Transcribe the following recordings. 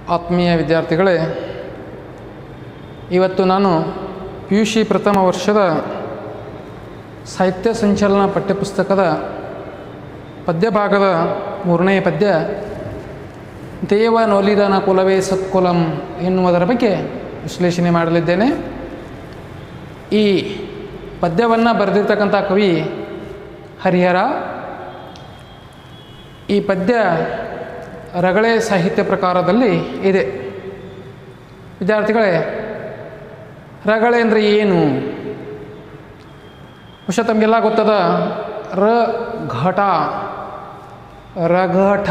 ಆತ್ಮೀಯ ವಿದ್ಯಾರ್ಥಿಗಳೇ ಇವತ್ತು ನಾನು ಪಿ ಯು ಸಿ ಪ್ರಥಮ ವರ್ಷದ ಸಾಹಿತ್ಯ ಸಂಚಲನ ಪಠ್ಯಪುಸ್ತಕದ ಪದ್ಯಭಾಗದ ಮೂರನೇ ಪದ್ಯ ದೇವ ನೊಲಿದನ ಕುಲವೇ ಸತ್ಕುಲಂ ಎನ್ನುವುದರ ಬಗ್ಗೆ ವಿಶ್ಲೇಷಣೆ ಮಾಡಲಿದ್ದೇನೆ ಈ ಪದ್ಯವನ್ನು ಬರೆದಿರ್ತಕ್ಕಂಥ ಕವಿ ಹರಿಹರ ಈ ಪದ್ಯ ರಗಳೆ ಸಾಹಿತ್ಯ ಪ್ರಕಾರದಲ್ಲಿ ಇದೆ ವಿದ್ಯಾರ್ಥಿಗಳೇ ರಗಳೆ ಅಂದರೆ ಏನು ಬಹುಶಃ ತಮಗೆಲ್ಲ ಗೊತ್ತದ ರ ಘಟ ರಘಟ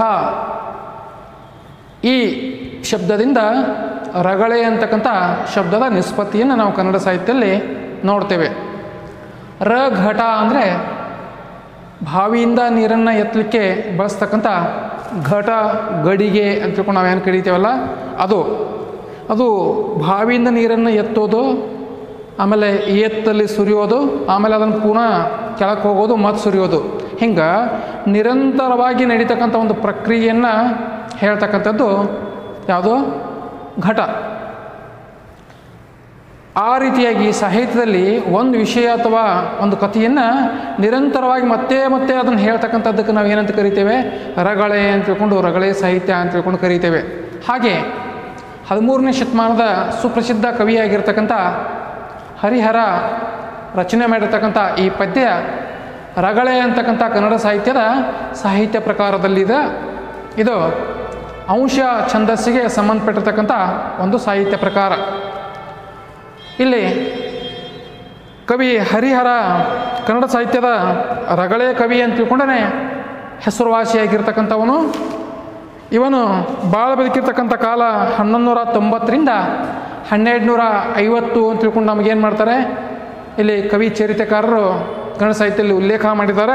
ಈ ಶಬ್ದದಿಂದ ರಗಳೆ ಅಂತಕ್ಕಂಥ ಶಬ್ದದ ನಿಷ್ಪತ್ತಿಯನ್ನು ನಾವು ಕನ್ನಡ ಸಾಹಿತ್ಯದಲ್ಲಿ ನೋಡ್ತೇವೆ ರ ಘಟ ಅಂದರೆ ಬಾವಿಯಿಂದ ನೀರನ್ನು ಎತ್ತಲಿಕ್ಕೆ ಬಳಸ್ತಕ್ಕಂಥ ಘಟ ಗಡಿಗೆ ಅಂತ ತಿಳ್ಕೊಂಡು ನಾವೇನು ಕರಿತೇವಲ್ಲ ಅದು ಅದು ಬಾವಿಯಿಂದ ನೀರನ್ನು ಎತ್ತೋದು ಆಮೇಲೆ ಎತ್ತಲ್ಲಿ ಸುರಿಯೋದು ಆಮೇಲೆ ಅದನ್ನು ಪುನಃ ಕೆಳಕ್ಕೆ ಹೋಗೋದು ಮತ್ತು ಸುರಿಯೋದು ಹಿಂಗೆ ನಿರಂತರವಾಗಿ ನಡೀತಕ್ಕಂಥ ಒಂದು ಪ್ರಕ್ರಿಯೆಯನ್ನು ಹೇಳ್ತಕ್ಕಂಥದ್ದು ಯಾವುದು ಘಟ ಆ ರೀತಿಯಾಗಿ ಸಾಹಿತ್ಯದಲ್ಲಿ ಒಂದು ವಿಷಯ ಅಥವಾ ಒಂದು ಕಥೆಯನ್ನು ನಿರಂತರವಾಗಿ ಮತ್ತೆ ಮತ್ತೆ ಅದನ್ನು ಹೇಳ್ತಕ್ಕಂಥದ್ದಕ್ಕೆ ನಾವು ಏನಂತ ಕರಿತೇವೆ ರಗಳೆ ಅಂತ ತಿಳ್ಕೊಂಡು ರಗಳೆ ಸಾಹಿತ್ಯ ಅಂತ ತಿಳ್ಕೊಂಡು ಕರಿತೇವೆ ಹಾಗೆ ಹದಿಮೂರನೇ ಶತಮಾನದ ಸುಪ್ರಸಿದ್ಧ ಕವಿಯಾಗಿರ್ತಕ್ಕಂಥ ಹರಿಹರ ರಚನೆ ಮಾಡಿರ್ತಕ್ಕಂಥ ಈ ಪದ್ಯ ರಗಳೆ ಅಂತಕ್ಕಂಥ ಕನ್ನಡ ಸಾಹಿತ್ಯದ ಸಾಹಿತ್ಯ ಪ್ರಕಾರದಲ್ಲಿದೆ ಇದು ಅಂಶ ಛಂದಸ್ಸಿಗೆ ಸಂಬಂಧಪಟ್ಟಿರ್ತಕ್ಕಂಥ ಒಂದು ಸಾಹಿತ್ಯ ಪ್ರಕಾರ ಇಲ್ಲಿ ಕವಿ ಹರಿಹರ ಕನ್ನಡ ಸಾಹಿತ್ಯದ ರಗಳೆ ಕವಿ ಅಂತ ತಿಳ್ಕೊಂಡೇ ಹೆಸರುವಾಸಿಯಾಗಿರ್ತಕ್ಕಂಥವನು ಇವನು ಭಾಳ ಬದುಕಿರ್ತಕ್ಕಂಥ ಕಾಲ ಹನ್ನೊಂದು ನೂರ ತೊಂಬತ್ತರಿಂದ ಹನ್ನೆರಡು ನೂರ ಐವತ್ತು ಅಂತ ತಿಳ್ಕೊಂಡು ನಮಗೇನು ಮಾಡ್ತಾರೆ ಇಲ್ಲಿ ಕವಿ ಚರಿತೆಕಾರರು ಕನ್ನಡ ಸಾಹಿತ್ಯದಲ್ಲಿ ಉಲ್ಲೇಖ ಮಾಡಿದ್ದಾರೆ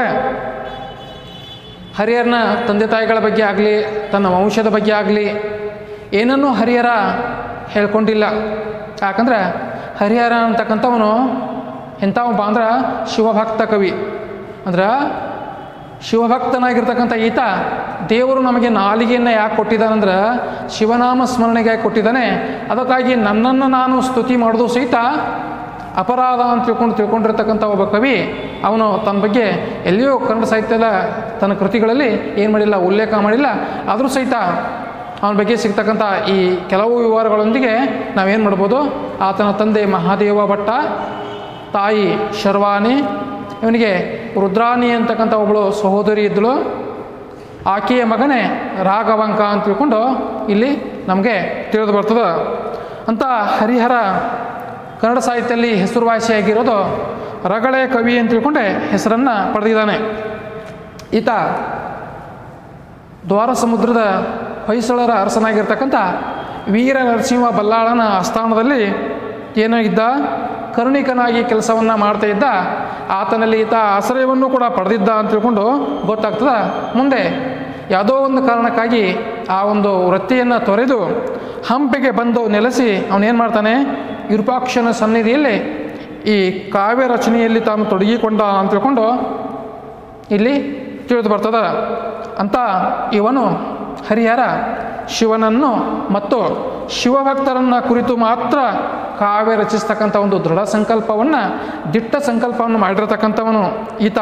ಹರಿಹರನ ತಂದೆ ತಾಯಿಗಳ ಬಗ್ಗೆ ಆಗಲಿ ತನ್ನ ವಂಶದ ಬಗ್ಗೆ ಆಗಲಿ ಏನನ್ನೂ ಹರಿಹರ ಹೇಳ್ಕೊಂಡಿಲ್ಲ ಯಾಕಂದ್ರೆ ಹರಿಹರ ಅಂತಕ್ಕಂಥವನು ಎಂಥವಪ್ಪ ಅಂದ್ರೆ ಶಿವಭಕ್ತ ಕವಿ ಅಂದ್ರೆ ಶಿವಭಕ್ತನಾಗಿರ್ತಕ್ಕಂಥ ಈತ ದೇವರು ನಮಗೆ ನಾಲಿಗೆಯನ್ನು ಯಾಕೆ ಕೊಟ್ಟಿದ್ದಾನಂದ್ರೆ ಶಿವನಾಮ ಸ್ಮರಣೆಗೆ ಯಾಕೆ ಕೊಟ್ಟಿದ್ದಾನೆ ಅದಕ್ಕಾಗಿ ನನ್ನನ್ನು ನಾನು ಸ್ತುತಿ ಮಾಡೋದು ಸಹಿತ ಅಪರಾಧ ಅಂತ ತಿಳ್ಕೊಂಡು ತಿಳ್ಕೊಂಡಿರ್ತಕ್ಕಂಥ ಒಬ್ಬ ಕವಿ ಅವನು ತನ್ನ ಬಗ್ಗೆ ಎಲ್ಲಿಯೂ ಕನ್ನಡ ಸಾಹಿತ್ಯದ ತನ್ನ ಕೃತಿಗಳಲ್ಲಿ ಏನು ಮಾಡಿಲ್ಲ ಉಲ್ಲೇಖ ಮಾಡಿಲ್ಲ ಆದರೂ ಸಹಿತ ಅವನ ಬಗ್ಗೆ ಸಿಗ್ತಕ್ಕಂಥ ಈ ಕೆಲವು ವಿವರಗಳೊಂದಿಗೆ ನಾವೇನು ಮಾಡ್ಬೋದು ಆತನ ತಂದೆ ಮಹಾದೇವ ಭಟ್ಟ ತಾಯಿ ಶರ್ವಾನಿ ಇವನಿಗೆ ರುದ್ರಾಣಿ ಅಂತಕ್ಕಂಥ ಒಬ್ಬಳು ಸಹೋದರಿ ಇದ್ದಳು ಆಕೆಯ ಮಗನೇ ರಾಘವಂಕ ಅಂತ ತಿಳ್ಕೊಂಡು ಇಲ್ಲಿ ನಮಗೆ ತಿಳಿದು ಬರ್ತದೆ ಅಂತ ಹರಿಹರ ಕನ್ನಡ ಸಾಹಿತ್ಯದಲ್ಲಿ ಹೆಸರುವಾಸಿಯಾಗಿರೋದು ರಗಳೆ ಕವಿ ಅಂತ ತಿಳ್ಕೊಂಡೆ ಹೆಸರನ್ನು ಪಡೆದಿದ್ದಾನೆ ಈತ ದ್ವಾರ ಸಮುದ್ರದ ಹೊಯ್ಸಳರ ಅರಸನಾಗಿರ್ತಕ್ಕಂಥ ವೀರ ನರಸಿಂಹ ಬಲ್ಲಾಳನ ಆಸ್ಥಾನದಲ್ಲಿ ಏನಾಗಿದ್ದ ಕರುಣಿಕನಾಗಿ ಕೆಲಸವನ್ನು ಮಾಡ್ತಾ ಇದ್ದ ಆತನಲ್ಲಿ ಈತ ಆಶ್ರಯವನ್ನು ಕೂಡ ಪಡೆದಿದ್ದ ಅಂತ ತಿಳ್ಕೊಂಡು ಗೊತ್ತಾಗ್ತದ ಮುಂದೆ ಯಾವುದೋ ಒಂದು ಕಾರಣಕ್ಕಾಗಿ ಆ ಒಂದು ವೃತ್ತಿಯನ್ನು ತೊರೆದು ಹಂಪಿಗೆ ಬಂದು ನೆಲೆಸಿ ಅವನೇನು ಮಾಡ್ತಾನೆ ವಿರೂಪಾಕ್ಷನ ಸನ್ನಿಧಿಯಲ್ಲಿ ಈ ಕಾವ್ಯ ರಚನೆಯಲ್ಲಿ ತಾನು ತೊಡಗಿಕೊಂಡ ಅಂತ ತಿಳ್ಕೊಂಡು ಇಲ್ಲಿ ತಿಳಿದು ಬರ್ತದ ಅಂತ ಇವನು ಹರಿಹರ ಶಿವನನ್ನು ಮತ್ತು ಶಿವಭಕ್ತರನ್ನು ಕುರಿತು ಮಾತ್ರ ಕಾವ್ಯ ರಚಿಸ್ತಕ್ಕಂಥ ಒಂದು ದೃಢ ಸಂಕಲ್ಪವನ್ನು ದಿಟ್ಟ ಸಂಕಲ್ಪವನ್ನು ಮಾಡಿರತಕ್ಕಂಥವನು ಈತ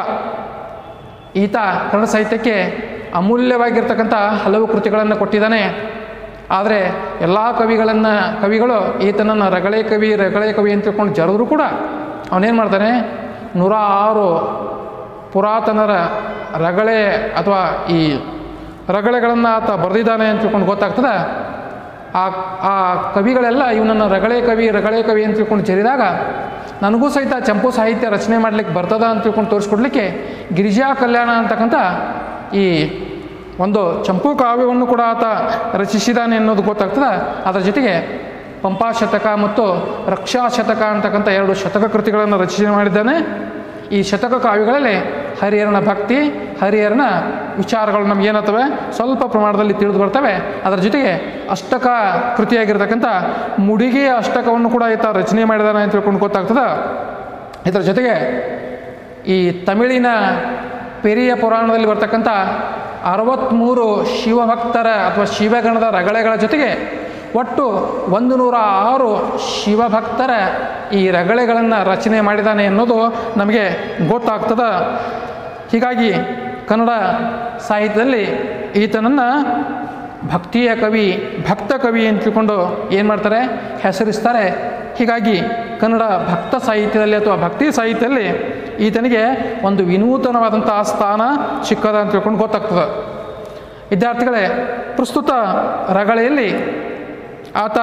ಈತ ಕನ್ನಡ ಸಾಹಿತ್ಯಕ್ಕೆ ಅಮೂಲ್ಯವಾಗಿರ್ತಕ್ಕಂಥ ಹಲವು ಕೃತಿಗಳನ್ನು ಕೊಟ್ಟಿದ್ದಾನೆ ಆದರೆ ಎಲ್ಲ ಕವಿಗಳನ್ನು ಕವಿಗಳು ಈತನನ್ನು ರಗಳೆ ಕವಿ ರಗಳೆ ಕವಿ ಅಂತ ತಿಳ್ಕೊಂಡು ಜರಿದ್ರು ಕೂಡ ಅವನೇನು ಮಾಡ್ತಾನೆ ನೂರ ಆರು ಪುರಾತನರ ರಗಳೆ ಅಥವಾ ಈ ರಗಳೆಗಳನ್ನು ಆತ ಬರೆದಿದ್ದಾನೆ ಅಂತ ತಿಳ್ಕೊಂಡು ಗೊತ್ತಾಗ್ತದೆ ಆ ಆ ಕವಿಗಳೆಲ್ಲ ಇವನನ್ನು ರಗಳೆ ಕವಿ ರಗಳೆ ಕವಿ ಅಂತ ತಿಳ್ಕೊಂಡು ಜರಿದಾಗ ನನಗೂ ಸಹಿತ ಚಂಪು ಸಾಹಿತ್ಯ ರಚನೆ ಮಾಡಲಿಕ್ಕೆ ಬರ್ತದ ಅಂತ ತಿಳ್ಕೊಂಡು ತೋರಿಸ್ಕೊಡ್ಲಿಕ್ಕೆ ಗಿರಿಜಾ ಕಲ್ಯಾಣ ಅಂತಕ್ಕಂಥ ಈ ಒಂದು ಚಂಪು ಕಾವ್ಯವನ್ನು ಕೂಡ ಆತ ರಚಿಸಿದ್ದಾನೆ ಅನ್ನೋದು ಗೊತ್ತಾಗ್ತದೆ ಅದರ ಜೊತೆಗೆ ಪಂಪಾ ಶತಕ ಮತ್ತು ರಕ್ಷಾ ಶತಕ ಅಂತಕ್ಕಂಥ ಎರಡು ಶತಕ ಕೃತಿಗಳನ್ನು ರಚನೆ ಮಾಡಿದ್ದಾನೆ ಈ ಶತಕ ಕಾವ್ಯಗಳಲ್ಲಿ ಹರಿಹರನ ಭಕ್ತಿ ಹರಿಹರನ ವಿಚಾರಗಳು ನಮ್ಗೆ ಏನಾಗ್ತವೆ ಸ್ವಲ್ಪ ಪ್ರಮಾಣದಲ್ಲಿ ತಿಳಿದು ಬರ್ತವೆ ಅದರ ಜೊತೆಗೆ ಅಷ್ಟಕ ಕೃತಿಯಾಗಿರ್ತಕ್ಕಂಥ ಮುಡಿಗೆಯ ಅಷ್ಟಕವನ್ನು ಕೂಡ ಈತ ರಚನೆ ಮಾಡಿದಾನೆ ಅಂತ ತಿಳ್ಕೊಂಡು ಗೊತ್ತಾಗ್ತದೆ ಇದರ ಜೊತೆಗೆ ಈ ತಮಿಳಿನ ಪೆರಿಯ ಪುರಾಣದಲ್ಲಿ ಬರ್ತಕ್ಕಂಥ ಅರವತ್ತ್ಮೂರು ಶಿವಭಕ್ತರ ಅಥವಾ ಶಿವಗಣದ ರಗಳೆಗಳ ಜೊತೆಗೆ ಒಟ್ಟು ಒಂದು ನೂರ ಆರು ಶಿವಭಕ್ತರ ಈ ರಗಳೆಗಳನ್ನು ರಚನೆ ಮಾಡಿದ್ದಾನೆ ಅನ್ನೋದು ನಮಗೆ ಗೊತ್ತಾಗ್ತದೆ ಹೀಗಾಗಿ ಕನ್ನಡ ಸಾಹಿತ್ಯದಲ್ಲಿ ಈತನನ್ನು ಭಕ್ತಿಯ ಕವಿ ಭಕ್ತ ಕವಿ ಅಂತ ತಿಳ್ಕೊಂಡು ಏನು ಮಾಡ್ತಾರೆ ಹೆಸರಿಸ್ತಾರೆ ಹೀಗಾಗಿ ಕನ್ನಡ ಭಕ್ತ ಸಾಹಿತ್ಯದಲ್ಲಿ ಅಥವಾ ಭಕ್ತಿ ಸಾಹಿತ್ಯದಲ್ಲಿ ಈತನಿಗೆ ಒಂದು ವಿನೂತನವಾದಂತಹ ಸ್ಥಾನ ಸಿಕ್ಕದ ಅಂತ ತಿಳ್ಕೊಂಡು ಗೊತ್ತಾಗ್ತದೆ ವಿದ್ಯಾರ್ಥಿಗಳೇ ಪ್ರಸ್ತುತ ರಗಳೆಯಲ್ಲಿ ಆತ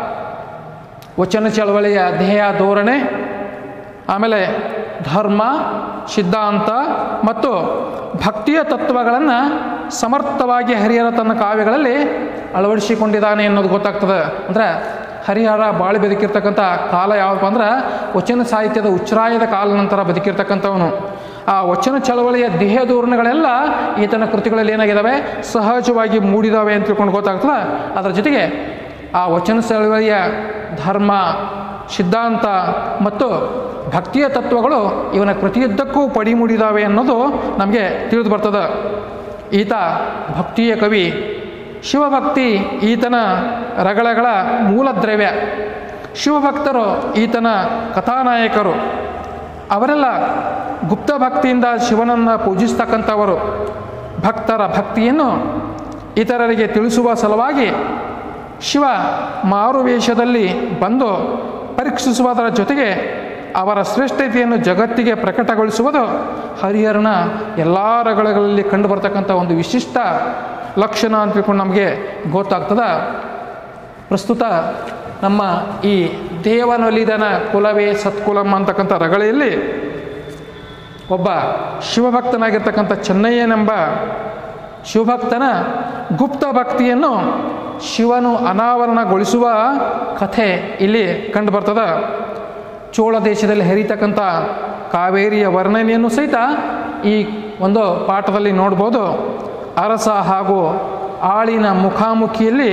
ವಚನ ಚಳವಳಿಯ ಧ್ಯೇಯ ಧೋರಣೆ ಆಮೇಲೆ ಧರ್ಮ ಸಿದ್ಧಾಂತ ಮತ್ತು ಭಕ್ತಿಯ ತತ್ವಗಳನ್ನು ಸಮರ್ಥವಾಗಿ ಹರಿಹರ ತನ್ನ ಕಾವ್ಯಗಳಲ್ಲಿ ಅಳವಡಿಸಿಕೊಂಡಿದ್ದಾನೆ ಅನ್ನೋದು ಗೊತ್ತಾಗ್ತದೆ ಅಂದರೆ ಹರಿಹರ ಬಾಳಿ ಬದುಕಿರ್ತಕ್ಕಂಥ ಕಾಲ ಯಾವಪ್ಪ ಅಂದ್ರೆ ವಚನ ಸಾಹಿತ್ಯದ ಉಚ್ಛ್ರಾಯದ ಕಾಲ ನಂತರ ಬದುಕಿರ್ತಕ್ಕಂಥವನು ಆ ವಚನ ಚಳವಳಿಯ ದೇಹ ಧೋರಣೆಗಳೆಲ್ಲ ಈತನ ಕೃತಿಗಳಲ್ಲಿ ಏನಾಗಿದ್ದಾವೆ ಸಹಜವಾಗಿ ಮೂಡಿದಾವೆ ಅಂತ ತಿಳ್ಕೊಂಡು ಗೊತ್ತಾಗ್ತದೆ ಅದರ ಜೊತೆಗೆ ಆ ವಚನ ಚಳವಳಿಯ ಧರ್ಮ ಸಿದ್ಧಾಂತ ಮತ್ತು ಭಕ್ತಿಯ ತತ್ವಗಳು ಇವನ ಕೃತಿಯುದ್ದಕ್ಕೂ ಪಡಿಮೂಡಿದಾವೆ ಅನ್ನೋದು ನಮಗೆ ತಿಳಿದು ಬರ್ತದೆ ಈತ ಭಕ್ತಿಯ ಕವಿ ಶಿವಭಕ್ತಿ ಈತನ ರಗಳಗಳ ಮೂಲ ದ್ರವ್ಯ ಶಿವಭಕ್ತರು ಈತನ ಕಥಾನಾಯಕರು ಅವರೆಲ್ಲ ಗುಪ್ತ ಭಕ್ತಿಯಿಂದ ಶಿವನನ್ನು ಪೂಜಿಸ್ತಕ್ಕಂಥವರು ಭಕ್ತರ ಭಕ್ತಿಯನ್ನು ಇತರರಿಗೆ ತಿಳಿಸುವ ಸಲುವಾಗಿ ಶಿವ ಮಾರುವೇಷದಲ್ಲಿ ಬಂದು ಪರೀಕ್ಷಿಸುವುದರ ಜೊತೆಗೆ ಅವರ ಶ್ರೇಷ್ಠತೆಯನ್ನು ಜಗತ್ತಿಗೆ ಪ್ರಕಟಗೊಳಿಸುವುದು ಹರಿಹರನ ಎಲ್ಲ ರಗಳೆಗಳಲ್ಲಿ ಕಂಡು ಬರ್ತಕ್ಕಂಥ ಒಂದು ವಿಶಿಷ್ಟ ಲಕ್ಷಣ ಅಂತ ತಿಳ್ಕೊಂಡು ನಮಗೆ ಗೊತ್ತಾಗ್ತದೆ ಪ್ರಸ್ತುತ ನಮ್ಮ ಈ ದೇವನೊಲಿದನ ಕುಲವೇ ಸತ್ಕುಲಂ ಅಂತಕ್ಕಂಥ ರಗಳೆಯಲ್ಲಿ ಒಬ್ಬ ಶಿವಭಕ್ತನಾಗಿರ್ತಕ್ಕಂಥ ಚೆನ್ನಯ್ಯನೆಂಬ ಶಿವಭಕ್ತನ ಗುಪ್ತ ಭಕ್ತಿಯನ್ನು ಶಿವನು ಅನಾವರಣಗೊಳಿಸುವ ಕಥೆ ಇಲ್ಲಿ ಕಂಡು ಬರ್ತದೆ ಚೋಳ ದೇಶದಲ್ಲಿ ಹರಿತಕ್ಕಂಥ ಕಾವೇರಿಯ ವರ್ಣನೆಯನ್ನು ಸಹಿತ ಈ ಒಂದು ಪಾಠದಲ್ಲಿ ನೋಡ್ಬೋದು ಅರಸ ಹಾಗೂ ಆಳಿನ ಮುಖಾಮುಖಿಯಲ್ಲಿ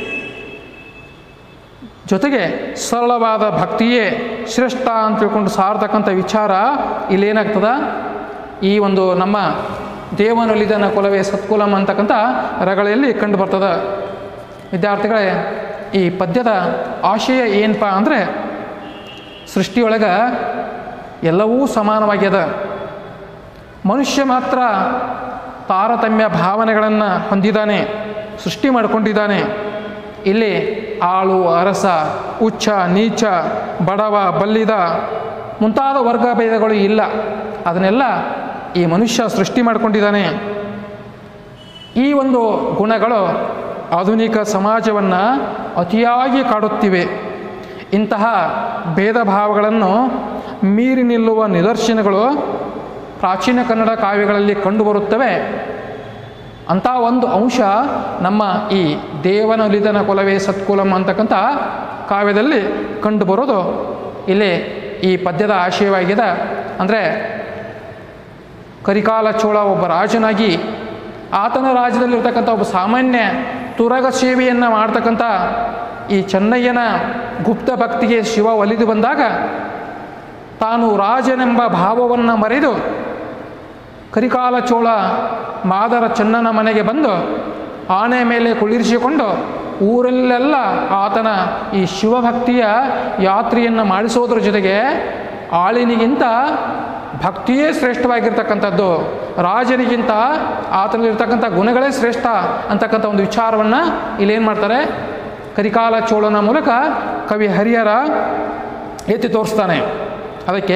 ಜೊತೆಗೆ ಸರಳವಾದ ಭಕ್ತಿಯೇ ಶ್ರೇಷ್ಠ ಅಂತ ತಿಳ್ಕೊಂಡು ಸಾರ್ತಕ್ಕಂಥ ವಿಚಾರ ಇಲ್ಲೇನಾಗ್ತದ ಈ ಒಂದು ನಮ್ಮ ದೇವನೊಲಿದನ ಕುಲವೇ ಸತ್ಕುಲಂ ಅಂತಕ್ಕಂಥ ರಗಳೆಯಲ್ಲಿ ಕಂಡು ಬರ್ತದೆ ವಿದ್ಯಾರ್ಥಿಗಳೇ ಈ ಪದ್ಯದ ಆಶಯ ಏನಪ್ಪ ಅಂದರೆ ಸೃಷ್ಟಿಯೊಳಗೆ ಎಲ್ಲವೂ ಸಮಾನವಾಗ್ಯದ ಮನುಷ್ಯ ಮಾತ್ರ ತಾರತಮ್ಯ ಭಾವನೆಗಳನ್ನು ಹೊಂದಿದ್ದಾನೆ ಸೃಷ್ಟಿ ಮಾಡಿಕೊಂಡಿದ್ದಾನೆ ಇಲ್ಲಿ ಆಳು ಅರಸ ಉಚ್ಚ ನೀಚ ಬಡವ ಬಲ್ಲಿದ ಮುಂತಾದ ವರ್ಗ ಭೇದಗಳು ಇಲ್ಲ ಅದನ್ನೆಲ್ಲ ಈ ಮನುಷ್ಯ ಸೃಷ್ಟಿ ಮಾಡಿಕೊಂಡಿದ್ದಾನೆ ಈ ಒಂದು ಗುಣಗಳು ಆಧುನಿಕ ಸಮಾಜವನ್ನು ಅತಿಯಾಗಿ ಕಾಡುತ್ತಿವೆ ಇಂತಹ ಭೇದ ಭಾವಗಳನ್ನು ಮೀರಿ ನಿಲ್ಲುವ ನಿದರ್ಶನಗಳು ಪ್ರಾಚೀನ ಕನ್ನಡ ಕಾವ್ಯಗಳಲ್ಲಿ ಕಂಡುಬರುತ್ತವೆ ಅಂಥ ಒಂದು ಅಂಶ ನಮ್ಮ ಈ ದೇವನೊಲಿದನ ಕುಲವೇ ಸತ್ಕುಲಂ ಅಂತಕ್ಕಂಥ ಕಾವ್ಯದಲ್ಲಿ ಕಂಡುಬರೋದು ಇಲ್ಲಿ ಈ ಪದ್ಯದ ಆಶಯವಾಗಿದೆ ಅಂದರೆ ಕರಿಕಾಲ ಚೋಳ ಒಬ್ಬ ರಾಜನಾಗಿ ಆತನ ರಾಜ್ಯದಲ್ಲಿರ್ತಕ್ಕಂಥ ಒಬ್ಬ ಸಾಮಾನ್ಯ ತುರಗ ಸೇವೆಯನ್ನು ಮಾಡ್ತಕ್ಕಂಥ ಈ ಚೆನ್ನಯ್ಯನ ಗುಪ್ತ ಭಕ್ತಿಗೆ ಶಿವ ಒಲಿದು ಬಂದಾಗ ತಾನು ರಾಜನೆಂಬ ಭಾವವನ್ನು ಮರೆದು ಕರಿಕಾಲ ಚೋಳ ಮಾದರ ಚೆನ್ನನ ಮನೆಗೆ ಬಂದು ಆನೆ ಮೇಲೆ ಕುಳ್ಳಿರಿಸಿಕೊಂಡು ಊರಲ್ಲೆಲ್ಲ ಆತನ ಈ ಶಿವಭಕ್ತಿಯ ಯಾತ್ರೆಯನ್ನು ಮಾಡಿಸೋದ್ರ ಜೊತೆಗೆ ಆಳಿನಿಗಿಂತ ಭಕ್ತಿಯೇ ಶ್ರೇಷ್ಠವಾಗಿರ್ತಕ್ಕಂಥದ್ದು ರಾಜನಿಗಿಂತ ಆತನಲ್ಲಿರ್ತಕ್ಕಂಥ ಗುಣಗಳೇ ಶ್ರೇಷ್ಠ ಅಂತಕ್ಕಂಥ ಒಂದು ವಿಚಾರವನ್ನು ಇಲ್ಲೇನು ಮಾಡ್ತಾರೆ ಕರಿಕಾಲ ಚೋಳನ ಮೂಲಕ ಕವಿ ಹರಿಹರ ಎತ್ತಿ ತೋರಿಸ್ತಾನೆ ಅದಕ್ಕೆ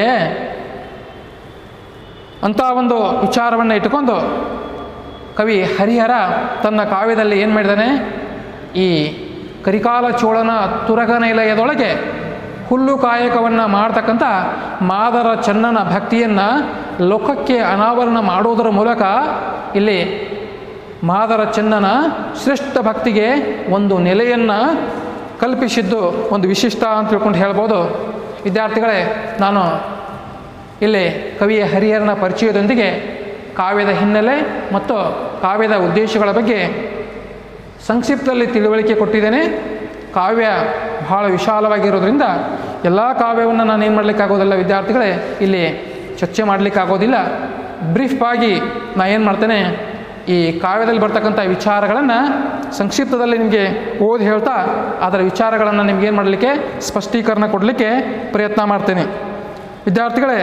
ಅಂಥ ಒಂದು ವಿಚಾರವನ್ನು ಇಟ್ಟುಕೊಂಡು ಕವಿ ಹರಿಹರ ತನ್ನ ಕಾವ್ಯದಲ್ಲಿ ಏನು ಮಾಡಿದ್ದಾನೆ ಈ ಕರಿಕಾಲ ಚೋಳನ ತುರಗ ನಿಲಯದೊಳಗೆ ಹುಲ್ಲು ಕಾಯಕವನ್ನು ಮಾಡ್ತಕ್ಕಂಥ ಮಾದರ ಚೆನ್ನನ ಭಕ್ತಿಯನ್ನು ಲೋಕಕ್ಕೆ ಅನಾವರಣ ಮಾಡೋದರ ಮೂಲಕ ಇಲ್ಲಿ ಮಾದರ ಚೆನ್ನನ ಶ್ರೇಷ್ಠ ಭಕ್ತಿಗೆ ಒಂದು ನೆಲೆಯನ್ನು ಕಲ್ಪಿಸಿದ್ದು ಒಂದು ವಿಶಿಷ್ಟ ಅಂತ ತಿಳ್ಕೊಂಡು ಹೇಳ್ಬೋದು ವಿದ್ಯಾರ್ಥಿಗಳೇ ನಾನು ಇಲ್ಲಿ ಕವಿಯ ಹರಿಹರನ ಪರಿಚಯದೊಂದಿಗೆ ಕಾವ್ಯದ ಹಿನ್ನೆಲೆ ಮತ್ತು ಕಾವ್ಯದ ಉದ್ದೇಶಗಳ ಬಗ್ಗೆ ಸಂಕ್ಷಿಪ್ತದಲ್ಲಿ ತಿಳುವಳಿಕೆ ಕೊಟ್ಟಿದ್ದೇನೆ ಕಾವ್ಯ ಬಹಳ ವಿಶಾಲವಾಗಿರೋದ್ರಿಂದ ಎಲ್ಲ ಕಾವ್ಯವನ್ನು ನಾನು ಏನು ಮಾಡಲಿಕ್ಕಾಗೋದಿಲ್ಲ ವಿದ್ಯಾರ್ಥಿಗಳೇ ಇಲ್ಲಿ ಚರ್ಚೆ ಮಾಡಲಿಕ್ಕಾಗೋದಿಲ್ಲ ಬ್ರೀಫ್ ಆಗಿ ನಾ ಏನು ಮಾಡ್ತೇನೆ ಈ ಕಾವ್ಯದಲ್ಲಿ ಬರ್ತಕ್ಕಂಥ ವಿಚಾರಗಳನ್ನು ಸಂಕ್ಷಿಪ್ತದಲ್ಲಿ ನಿಮಗೆ ಓದಿ ಹೇಳ್ತಾ ಅದರ ವಿಚಾರಗಳನ್ನು ನಿಮ್ಗೆ ಏನು ಮಾಡಲಿಕ್ಕೆ ಸ್ಪಷ್ಟೀಕರಣ ಕೊಡಲಿಕ್ಕೆ ಪ್ರಯತ್ನ ಮಾಡ್ತೇನೆ ವಿದ್ಯಾರ್ಥಿಗಳೇ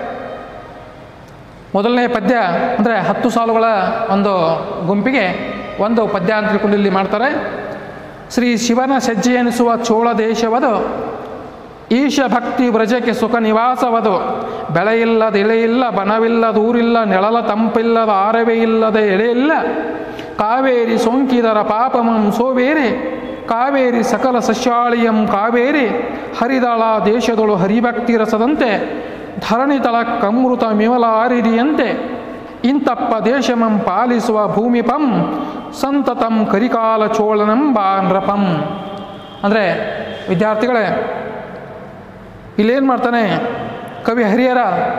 ಮೊದಲನೇ ಪದ್ಯ ಅಂದರೆ ಹತ್ತು ಸಾಲುಗಳ ಒಂದು ಗುಂಪಿಗೆ ಒಂದು ಪದ್ಯ ಅಂತ ತಿಳ್ಕೊಂಡು ಇಲ್ಲಿ ಮಾಡ್ತಾರೆ ಶ್ರೀ ಶಿವನ ಸಜ್ಜೆ ಎನಿಸುವ ಚೋಳ ದೇಶವದು ಈಶ ಭಕ್ತಿ ವ್ರಜಕ್ಕೆ ಸುಖ ನಿವಾಸವದು ಬೆಳೆಯಿಲ್ಲದ ಎಳೆಯಿಲ್ಲ ಬನವಿಲ್ಲದ ಊರಿಲ್ಲ ನೆಳಲ ತಂಪಿಲ್ಲದ ಆರವೇ ಇಲ್ಲದ ಎಳೆಯಿಲ್ಲ ಕಾವೇರಿ ಸೋಂಕಿದರ ಪಾಪಮಂ ಸೋವೇರಿ ಕಾವೇರಿ ಸಕಲ ಸಸ್ಯಾಳಿಯಂ ಕಾವೇರಿ ಹರಿದಳ ದೇಶದೊಳು ಹರಿಭಕ್ತಿ ರಸದಂತೆ ಧರಣಿತಳ ಕಮೃತ ಮಿವಲಾರಿದಿಯಂತೆ ಇಂತಪ್ಪ ದೇಶಮಂ ಪಾಲಿಸುವ ಭೂಮಿಪಂ ಸಂತತಂ ಕರಿಕಾಲ ಚೋಳನಂಬ ನೃಪಂ ಅಂದರೆ ವಿದ್ಯಾರ್ಥಿಗಳೇ ಇಲ್ಲೇನು ಮಾಡ್ತಾನೆ ಕವಿ ಹರಿಹರ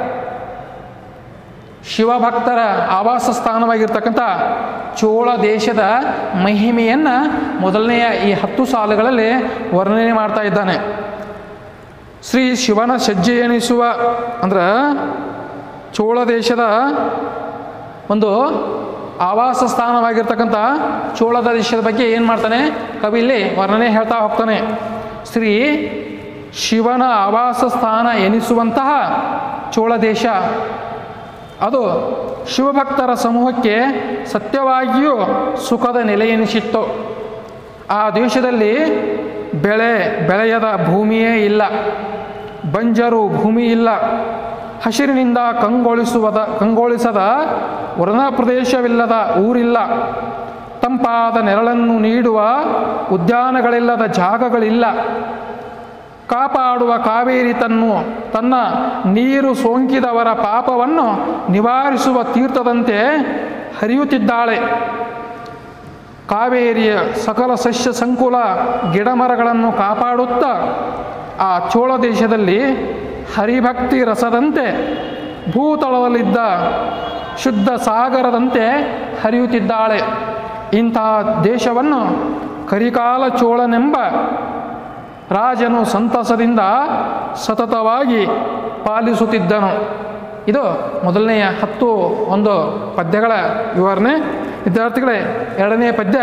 ಶಿವಭಕ್ತರ ಆವಾಸ ಸ್ಥಾನವಾಗಿರ್ತಕ್ಕಂಥ ಚೋಳ ದೇಶದ ಮಹಿಮೆಯನ್ನು ಮೊದಲನೆಯ ಈ ಹತ್ತು ಸಾಲುಗಳಲ್ಲಿ ವರ್ಣನೆ ಮಾಡ್ತಾ ಇದ್ದಾನೆ ಶ್ರೀ ಶಿವನ ಸಜ್ಜೆ ಎನಿಸುವ ಅಂದ್ರೆ ಚೋಳ ದೇಶದ ಒಂದು ಆವಾಸ ಸ್ಥಾನವಾಗಿರ್ತಕ್ಕಂಥ ಚೋಳದ ದೇಶದ ಬಗ್ಗೆ ಏನು ಮಾಡ್ತಾನೆ ಕವಿ ಇಲ್ಲಿ ವರ್ಣನೆ ಹೇಳ್ತಾ ಹೋಗ್ತಾನೆ ಶ್ರೀ ಶಿವನ ಆವಾಸ ಸ್ಥಾನ ಎನಿಸುವಂತಹ ಚೋಳ ದೇಶ ಅದು ಶಿವಭಕ್ತರ ಸಮೂಹಕ್ಕೆ ಸತ್ಯವಾಗಿಯೂ ಸುಖದ ನೆಲೆ ಎನಿಸಿತ್ತು ಆ ದೇಶದಲ್ಲಿ ಬೆಳೆ ಬೆಳೆಯದ ಭೂಮಿಯೇ ಇಲ್ಲ ಬಂಜರು ಭೂಮಿ ಇಲ್ಲ ಹಸಿರಿನಿಂದ ಕಂಗೊಳಿಸುವದ ಕಂಗೊಳಿಸದ ವರ್ಣ ಪ್ರದೇಶವಿಲ್ಲದ ಊರಿಲ್ಲ ತಂಪಾದ ನೆರಳನ್ನು ನೀಡುವ ಉದ್ಯಾನಗಳಿಲ್ಲದ ಜಾಗಗಳಿಲ್ಲ ಕಾಪಾಡುವ ಕಾವೇರಿ ತನ್ನು ತನ್ನ ನೀರು ಸೋಂಕಿದವರ ಪಾಪವನ್ನು ನಿವಾರಿಸುವ ತೀರ್ಥದಂತೆ ಹರಿಯುತ್ತಿದ್ದಾಳೆ ಕಾವೇರಿಯ ಸಕಲ ಸಸ್ಯ ಸಂಕುಲ ಗಿಡಮರಗಳನ್ನು ಕಾಪಾಡುತ್ತಾ ಆ ಚೋಳ ದೇಶದಲ್ಲಿ ಹರಿಭಕ್ತಿ ರಸದಂತೆ ಭೂತಳದಲ್ಲಿದ್ದ ಶುದ್ಧ ಸಾಗರದಂತೆ ಹರಿಯುತ್ತಿದ್ದಾಳೆ ಇಂತಹ ದೇಶವನ್ನು ಕರಿಕಾಲ ಚೋಳನೆಂಬ ರಾಜನು ಸಂತಸದಿಂದ ಸತತವಾಗಿ ಪಾಲಿಸುತ್ತಿದ್ದನು ಇದು ಮೊದಲನೆಯ ಹತ್ತು ಒಂದು ಪದ್ಯಗಳ ವಿವರಣೆ ವಿದ್ಯಾರ್ಥಿಗಳೇ ಎರಡನೆಯ ಪದ್ಯ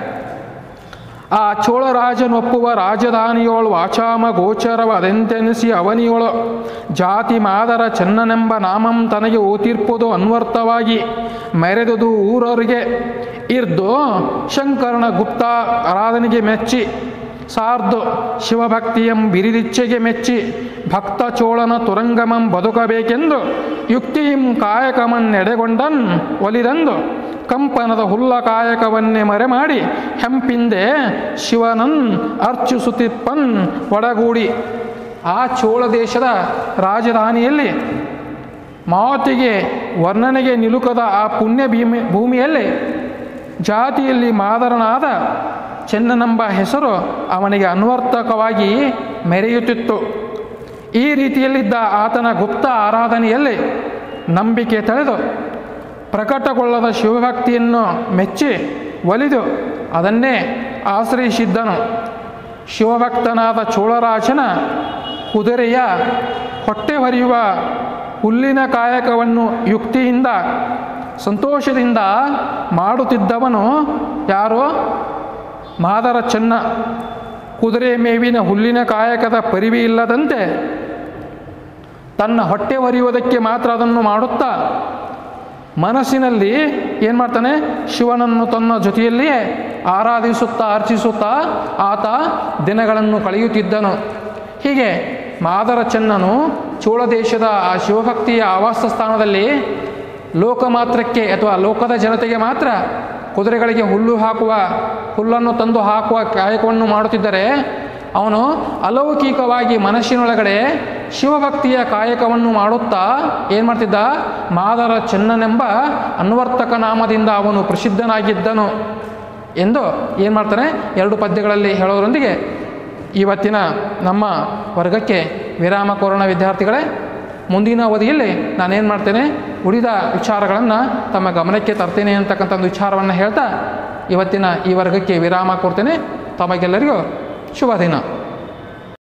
ಆ ಚೋಳರಾಜನೊಪ್ಪುವ ರಾಜಧಾನಿಯೋಳು ವಾಚಾಮ ಗೋಚರವ ಅದೆಂತೆನಿಸಿ ಅವನಿಯೋಳು ಜಾತಿ ಮಾದರ ಚೆನ್ನನೆಂಬ ನಾಮಂ ತನಗೆ ಓತಿರ್ಪುದು ಅನ್ವರ್ಥವಾಗಿ ಮೆರೆದುದು ಊರರಿಗೆ ಇರ್ದು ಶಂಕರನ ಗುಪ್ತ ಆರಾಧನೆಗೆ ಮೆಚ್ಚಿ ಸಾರ್ದು ಶಿವಭಕ್ತಿಯಂ ಬಿರಿದಿಚ್ಛೆಗೆ ಮೆಚ್ಚಿ ಭಕ್ತ ಚೋಳನ ತುರಂಗಮಂ ಬದುಕಬೇಕೆಂದು ಯುಕ್ತಿಯಿಂ ಕಾಯಕಮನ್ನೆಡೆಗೊಂಡನ್ ಒಲಿದಂದು ಕಂಪನದ ಹುಲ್ಲ ಕಾಯಕವನ್ನೇ ಮರೆ ಮಾಡಿ ಹೆಂಪಿಂದೆ ಶಿವನನ್ ಅರ್ಚಿಸುತ್ತಿಪ್ಪನ್ ಒಡಗೂಡಿ ಆ ಚೋಳ ದೇಶದ ರಾಜಧಾನಿಯಲ್ಲಿ ಮಾತಿಗೆ ವರ್ಣನೆಗೆ ನಿಲುಕದ ಆ ಪುಣ್ಯ ಭೂಮಿ ಭೂಮಿಯಲ್ಲಿ ಜಾತಿಯಲ್ಲಿ ಮಾದರನಾದ ಚೆನ್ನನೆಂಬ ಹೆಸರು ಅವನಿಗೆ ಅನ್ವರ್ಥಕವಾಗಿ ಮೆರೆಯುತ್ತಿತ್ತು ಈ ರೀತಿಯಲ್ಲಿದ್ದ ಆತನ ಗುಪ್ತ ಆರಾಧನೆಯಲ್ಲಿ ನಂಬಿಕೆ ತಳೆದು ಪ್ರಕಟಗೊಳ್ಳದ ಶಿವಭಕ್ತಿಯನ್ನು ಮೆಚ್ಚಿ ಒಲಿದು ಅದನ್ನೇ ಆಶ್ರಯಿಸಿದ್ದನು ಶಿವಭಕ್ತನಾದ ಚೋಳರಾಜನ ಕುದುರೆಯ ಹೊಟ್ಟೆ ಹೊರೆಯುವ ಹುಲ್ಲಿನ ಕಾಯಕವನ್ನು ಯುಕ್ತಿಯಿಂದ ಸಂತೋಷದಿಂದ ಮಾಡುತ್ತಿದ್ದವನು ಯಾರು ಮಾದರ ಚೆನ್ನ ಕುದುರೆ ಮೇವಿನ ಹುಲ್ಲಿನ ಕಾಯಕದ ಪರಿವಿ ಇಲ್ಲದಂತೆ ತನ್ನ ಹೊಟ್ಟೆ ಹೊರೆಯುವುದಕ್ಕೆ ಮಾತ್ರ ಅದನ್ನು ಮಾಡುತ್ತಾ ಮನಸ್ಸಿನಲ್ಲಿ ಏನು ಮಾಡ್ತಾನೆ ಶಿವನನ್ನು ತನ್ನ ಜೊತೆಯಲ್ಲಿಯೇ ಆರಾಧಿಸುತ್ತಾ ಅರ್ಚಿಸುತ್ತಾ ಆತ ದಿನಗಳನ್ನು ಕಳೆಯುತ್ತಿದ್ದನು ಹೀಗೆ ಮಾದರ ಚೆನ್ನನು ಚೋಳ ದೇಶದ ಆ ಶಿವಭಕ್ತಿಯ ಆವಾಸ ಸ್ಥಾನದಲ್ಲಿ ಲೋಕ ಮಾತ್ರಕ್ಕೆ ಅಥವಾ ಲೋಕದ ಜನತೆಗೆ ಮಾತ್ರ ಕುದುರೆಗಳಿಗೆ ಹುಲ್ಲು ಹಾಕುವ ಹುಲ್ಲನ್ನು ತಂದು ಹಾಕುವ ಕಾಯಕವನ್ನು ಮಾಡುತ್ತಿದ್ದರೆ ಅವನು ಅಲೌಕಿಕವಾಗಿ ಮನಸ್ಸಿನೊಳಗಡೆ ಶಿವಭಕ್ತಿಯ ಕಾಯಕವನ್ನು ಮಾಡುತ್ತಾ ಏನು ಮಾಡ್ತಿದ್ದ ಮಾದರ ಚೆನ್ನನೆಂಬ ಅನ್ವರ್ತಕ ನಾಮದಿಂದ ಅವನು ಪ್ರಸಿದ್ಧನಾಗಿದ್ದನು ಎಂದು ಏನು ಮಾಡ್ತಾನೆ ಎರಡು ಪದ್ಯಗಳಲ್ಲಿ ಹೇಳೋದರೊಂದಿಗೆ ಇವತ್ತಿನ ನಮ್ಮ ವರ್ಗಕ್ಕೆ ವಿರಾಮ ಕೋರೋಣ ವಿದ್ಯಾರ್ಥಿಗಳೇ ಮುಂದಿನ ಅವಧಿಯಲ್ಲಿ ನಾನೇನು ಮಾಡ್ತೇನೆ ಉಳಿದ ವಿಚಾರಗಳನ್ನು ತಮ್ಮ ಗಮನಕ್ಕೆ ತರ್ತೇನೆ ಅಂತಕ್ಕಂಥ ಒಂದು ವಿಚಾರವನ್ನು ಹೇಳ್ತಾ ಇವತ್ತಿನ ಈ ವರ್ಗಕ್ಕೆ ವಿರಾಮ ಕೊಡ್ತೇನೆ ತಮಗೆಲ್ಲರಿಗೂ ಶುಭ ದಿನ